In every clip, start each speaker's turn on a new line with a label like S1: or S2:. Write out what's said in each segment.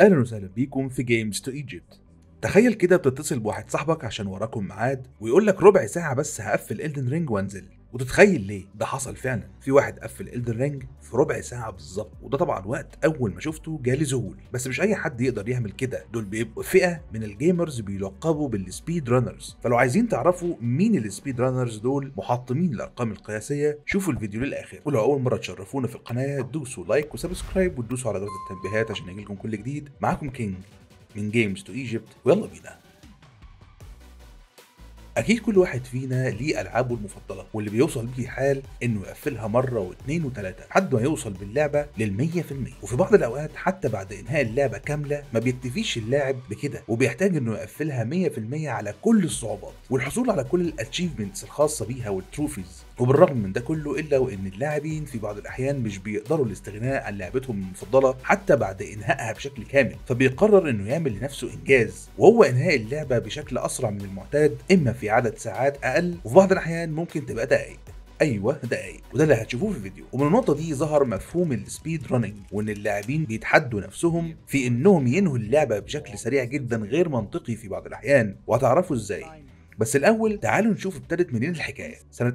S1: اهلا وسهلا بيكم في جيمز تو ايجيبت تخيل كده بتتصل بواحد صاحبك عشان وراكم ميعاد ويقول لك ربع ساعه بس هقفل الدن رينج وانزل وتتخيل ليه ده حصل فعلا في واحد قفل الدن رينج في ربع ساعه بالظبط وده طبعا وقت اول ما شفته جالي ذهول بس مش اي حد يقدر يعمل كده دول بيبقوا فئه من الجيمرز بيلقبوا بالسبيد رانرز فلو عايزين تعرفوا مين السبيد رانرز دول محطمين الارقام القياسيه شوفوا الفيديو للاخر ولو اول مره تشرفونا في القناه دوسوا لايك وسبسكرايب وتدوسوا على جرس التنبيهات عشان يجيلكم كل جديد معاكم كينج من جيمز تو ايجيبت ويلا بينا اكيد كل واحد فينا ليه العابه المفضله واللي بيوصل بيه حال انه يقفلها مره واثنين وثلاثه لحد ما يوصل باللعبه لل 100% وفي بعض الاوقات حتى بعد انهاء اللعبه كامله ما بيكتفيش اللاعب بكده وبيحتاج انه يقفلها 100% على كل الصعوبات والحصول على كل الاتشيفمنتس الخاصه بيها والتروفيز وبالرغم من ده كله الا وان اللاعبين في بعض الاحيان مش بيقدروا الاستغناء عن لعبتهم المفضله حتى بعد انهائها بشكل كامل فبيقرر انه يعمل لنفسه انجاز وهو انهاء اللعبه بشكل اسرع من المعتاد اما في عدد ساعات اقل وفي بعض الاحيان ممكن تبقى دقائق ايوه دقايق وده اللي هتشوفوه في الفيديو ومن النقطه دي ظهر مفهوم السبيد راننج وان اللاعبين بيتحدوا نفسهم في انهم ينهوا اللعبه بشكل سريع جدا غير منطقي في بعض الاحيان وهتعرفوا ازاي بس الاول تعالوا نشوف ابتدت منين الحكايه سنه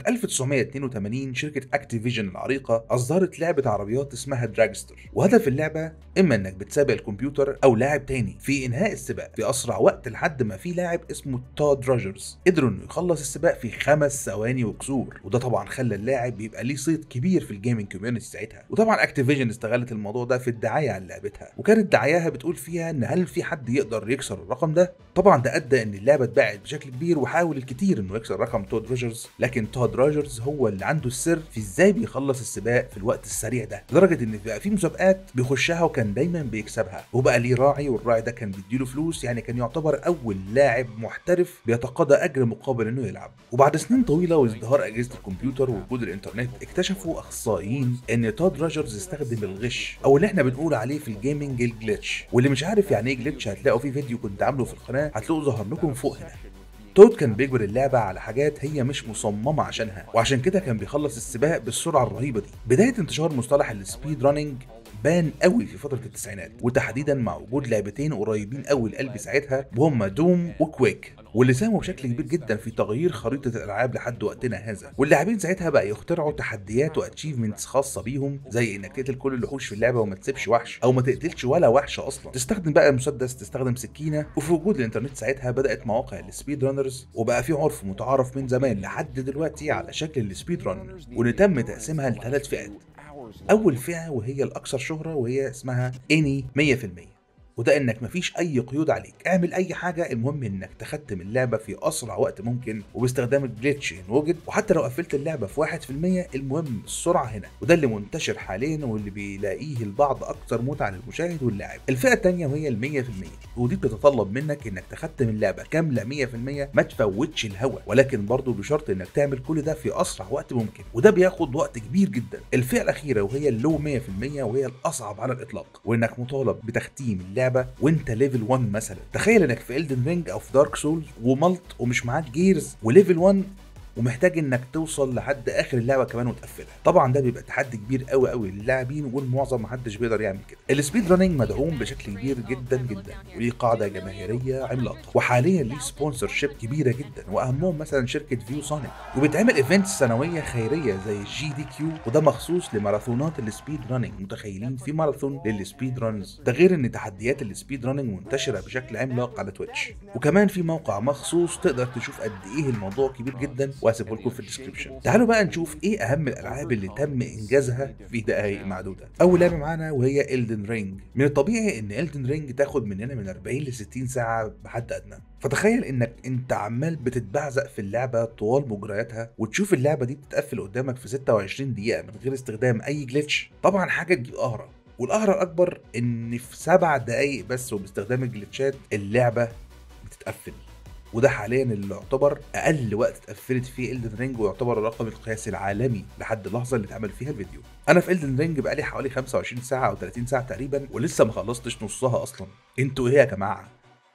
S1: 1982 شركه اكتيفيجن العريقه اصدرت لعبه عربيات اسمها دراجستر وهدف اللعبه اما انك بتسابق الكمبيوتر او لاعب تاني في انهاء السباق في اسرع وقت لحد ما في لاعب اسمه تود روجرز قدر انه يخلص السباق في خمس ثواني وكسور وده طبعا خلى اللاعب يبقى ليه صيت كبير في الجيمنج كوميونتي ساعتها وطبعا اكتيفيجن استغلت الموضوع ده في الدعايه عن لعبتها وكانت دعاياها بتقول فيها ان هل في حد يقدر يكسر الرقم ده طبعا ده ادى ان اللعبه اتباعت بشكل كبير وحاول الكثير انه يكسر رقم تود روجرز لكن تود روجرز هو اللي عنده السر في ازاي بيخلص السباق في الوقت السريع ده لدرجه ان بقى في مسابقات بيخشها وكان دايما بيكسبها وبقى ليه راعي والراعي ده كان بيديله فلوس يعني كان يعتبر اول لاعب محترف بيتقاضى اجر مقابل انه يلعب وبعد سنين طويله وازدهار اجهزه الكمبيوتر ووجود الانترنت اكتشفوا اخصائيين ان تود روجرز استخدم الغش او اللي احنا بنقول عليه في الجيمنج الجلitch واللي مش عارف يعني ايه جلitch هتلاقوا في فيديو كنت عامله في القناه هتلاقوا ظهر لكم فوق هنا تود كان بيجبر اللعبة على حاجات هي مش مصممة عشانها وعشان كده كان بيخلص السباق بالسرعة الرهيبة دي بداية انتشار مصطلح السبيد راننج بان قوي في فتره التسعينات وتحديدا مع وجود لعبتين قريبين قوي لقلبي ساعتها وهما دوم وكويك واللي ساهموا بشكل كبير جدا في تغيير خريطه الالعاب لحد وقتنا هذا واللاعبين ساعتها بقى يخترعوا تحديات واتشيفمنتس خاصه بيهم زي انك تقتل كل الوحوش في اللعبه وما تسيبش وحش او ما تقتلش ولا وحش اصلا تستخدم بقى مسدس تستخدم سكينه وفي وجود الانترنت ساعتها بدات مواقع السبيد رانرز وبقى في عرف متعارف من زمان لحد دلوقتي على شكل السبيد ران واللي تم تقسيمها لثلاث فئات اول فئه وهي الاكثر شهره وهي اسمها اني 100% وده انك مفيش اي قيود عليك اعمل اي حاجه المهم انك تختم اللعبه في اسرع وقت ممكن وباستخدام الجليتش ان وجد وحتى لو قفلت اللعبه في 1% المهم السرعه هنا وده اللي منتشر حاليا واللي بيلاقيه البعض اكثر متعه للمشاهد واللاعب الفئه الثانيه وهي ال 100% ودي بتتطلب منك انك تختم اللعبه كامله 100% ما تفوتش الهوا ولكن برضه بشرط انك تعمل كل ده في اسرع وقت ممكن وده بياخد وقت كبير جدا الفئه الاخيره وهي اللو 100% وهي الاصعب على الاطلاق وانك مطالب بتختيم اللعبه وانت ليفل 1 مثلا تخيل انك في الدن رينج او في دارك سولز وملط ومش معاك جيرز وليفل 1 ومحتاج انك توصل لحد اخر اللعبه كمان وتقفلها طبعا ده بيبقى تحدي كبير قوي قوي للاعبين والمعظم محدش بيقدر يعمل كده السبيد راننج مدعوم بشكل كبير جدا جدا وليه قاعده جماهيريه عملاقه وحاليا ليه سبونسر شيب كبيره جدا واهمهم مثلا شركه فيو سونيك وبيتعمل ايفنتس سنويه خيريه زي الجي دي كيو وده مخصوص لماراثونات السبيد راننج متخيلين في ماراثون للسبيد رانز ده غير ان تحديات السبيد راننج منتشره بشكل عملاق على تويتش وكمان في موقع مخصوص تقدر تشوف قد ايه الموضوع كبير جدا وهسيبه لكم في الديسكربشن تعالوا بقى نشوف ايه اهم الالعاب اللي تم انجازها في دقائق معدوده اول لعبه معانا وهي الدن رينج من الطبيعي ان الدن رينج تاخد مننا من 40 ل 60 ساعه بحد ادنى فتخيل انك انت عمال بتتبعزق في اللعبه طوال مجرياتها وتشوف اللعبه دي بتتقفل قدامك في 26 دقيقه من غير استخدام اي جلitch طبعا حاجه تجيب قهره والقهره الاكبر ان في سبع دقايق بس وباستخدام الجلitchات اللعبه بتتقفل وده حاليا اللي يعتبر اقل وقت اتقفلت فيه الدن رينج ويعتبر الرقم القياسي العالمي لحد اللحظه اللي اتعمل فيها الفيديو انا في الدن رينج بقالي حوالي 25 ساعه او 30 ساعه تقريبا ولسه ما خلصتش نصها اصلا انتوا ايه يا جماعه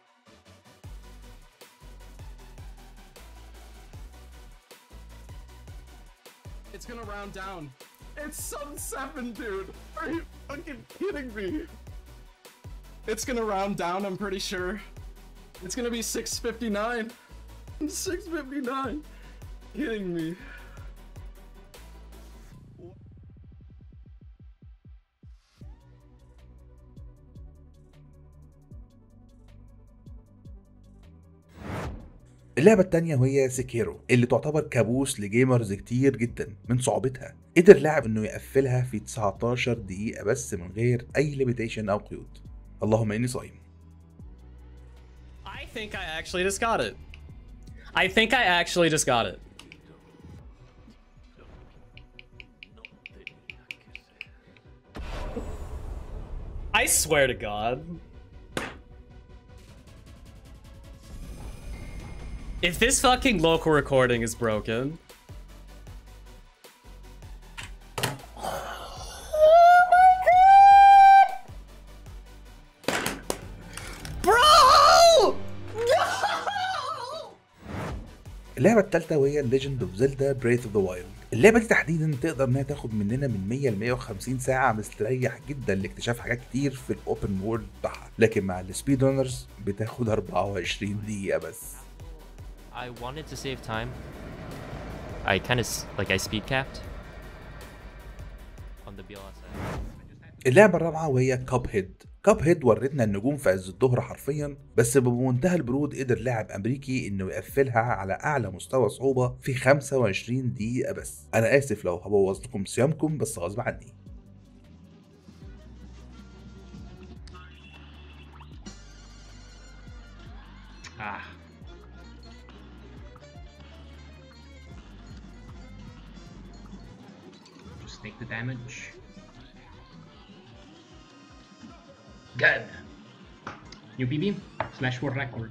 S2: It's gonna round down. It's Sun 7, dude! Are you fucking kidding me? It's gonna round down, I'm pretty sure. It's gonna be 659. 659. Kidding me.
S1: اللعبة التانية وهي سيكيرو اللي تعتبر كابوس لجيمرز كتير جدا من صعوبتها قدر لاعب انه يقفلها في 19 دقيقة بس من غير اي ليميتيشن او قيود اللهم اني صايم
S3: I think I actually just got it. I think I actually just got it. I swear to God. If this fucking local recording is broken. Bro! No!
S1: اللعبة التالتة وهي ليجند اوف زيلدا بريث اوف ذا وايلد اللعبة دي تحديدا تقدر انها تاخد مننا من 100 ل 150 ساعة مستريح جدا لاكتشاف حاجات كتير في الاوبن وورلد بتاعها لكن مع السبيد رانرز بتاخد 24 دقيقة بس
S4: I wanted to save time. I kind of like I speed capped on the BLSI.
S1: اللعبة الرابعة وهي كاب هيد كاب هيد ورتنا النجوم في عز الظهر حرفيا بس بمنتهى البرود قدر لاعب امريكي انه يقفلها على اعلى مستوى صعوبة في 25 دقيقة بس انا اسف لو هبوظ لكم صيامكم بس غصب عني
S5: Ah. Just take the damage. Good. New PB slash world record.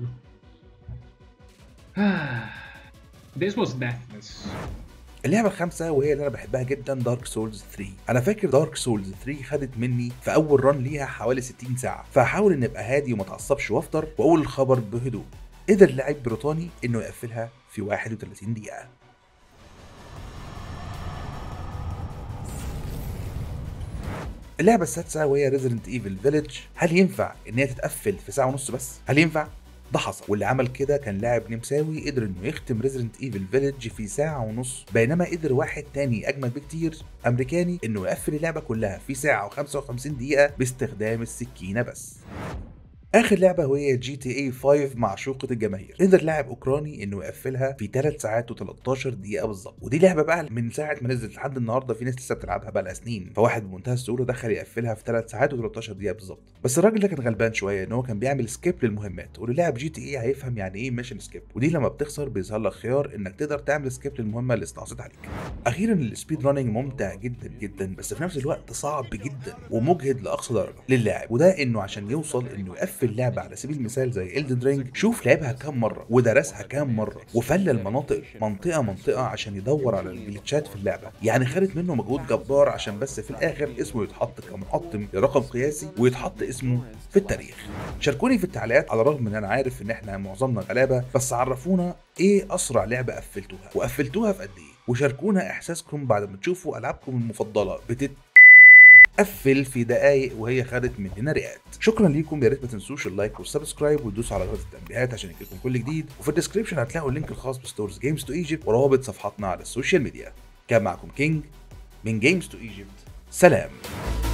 S5: this was deathless.
S1: اللعبة الخامسة وهي اللي أنا بحبها جدا دارك سولز 3 أنا فاكر دارك سولز 3 خدت مني في أول ران ليها حوالي 60 ساعة فهحاول إني أبقى هادي وما اتعصبش وأفطر وأقول الخبر بهدوء قدر لاعب بريطاني إنه يقفلها في 31 دقيقة اللعبة السادسة وهي ريزيدنت ايفل فيليج هل ينفع ان هي تتقفل في ساعة ونص بس؟ هل ينفع؟ ده حصل واللي عمل كده كان لاعب نمساوي قدر انه يختم ريزيدنت ايفل فيليج في ساعة ونص بينما قدر واحد تاني اجمل بكتير امريكاني انه يقفل اللعبة كلها في ساعة و55 دقيقة باستخدام السكينة بس اخر لعبه وهي جي تي اي 5 معشوقه الجماهير قدر لاعب اوكراني انه يقفلها في 3 ساعات و13 دقيقه بالظبط ودي لعبه بقى من ساعه ما نزلت لحد النهارده في ناس لسه بتلعبها بقى لها سنين فواحد بمنتهى السهوله دخل يقفلها في 3 ساعات و13 دقيقه بالظبط بس الراجل ده كان غلبان شويه ان هو كان بيعمل سكيب للمهمات واللي لاعب جي تي اي هيفهم يعني ايه ميشن سكيب ودي لما بتخسر بيظهر لك خيار انك تقدر تعمل سكيب للمهمه اللي استعصت عليك اخيرا السبيد راننج ممتع جدا جدا بس في نفس الوقت صعب جدا ومجهد لاقصى درجه للاعب وده انه عشان يوصل انه يقفل لعبه على سبيل المثال زي إلدن رينج شوف لعبها كام مره ودرسها كام مره وفلى المناطق منطقه منطقه عشان يدور على الجليتشات في اللعبه يعني خدت منه مجهود جبار عشان بس في الاخر اسمه يتحط كمحطم لرقم قياسي ويتحط اسمه في التاريخ شاركوني في التعليقات على الرغم ان انا عارف ان احنا معظمنا غلابه بس عرفونا ايه اسرع لعبه قفلتوها وقفلتوها في قد ايه وشاركونا احساسكم بعد ما تشوفوا العابكم المفضله بتت قفل في دقايق وهي خدت مننا رئات شكرا ليكم يا ريت ما تنسوش اللايك والسبسكرايب وتدوسوا على جرس التنبيهات عشان يجيلكم كل جديد وفي الديسكربشن هتلاقوا اللينك الخاص بستورز جيمز تو ايجيبت وروابط صفحاتنا على السوشيال ميديا كان معكم كينج من جيمز تو ايجيبت سلام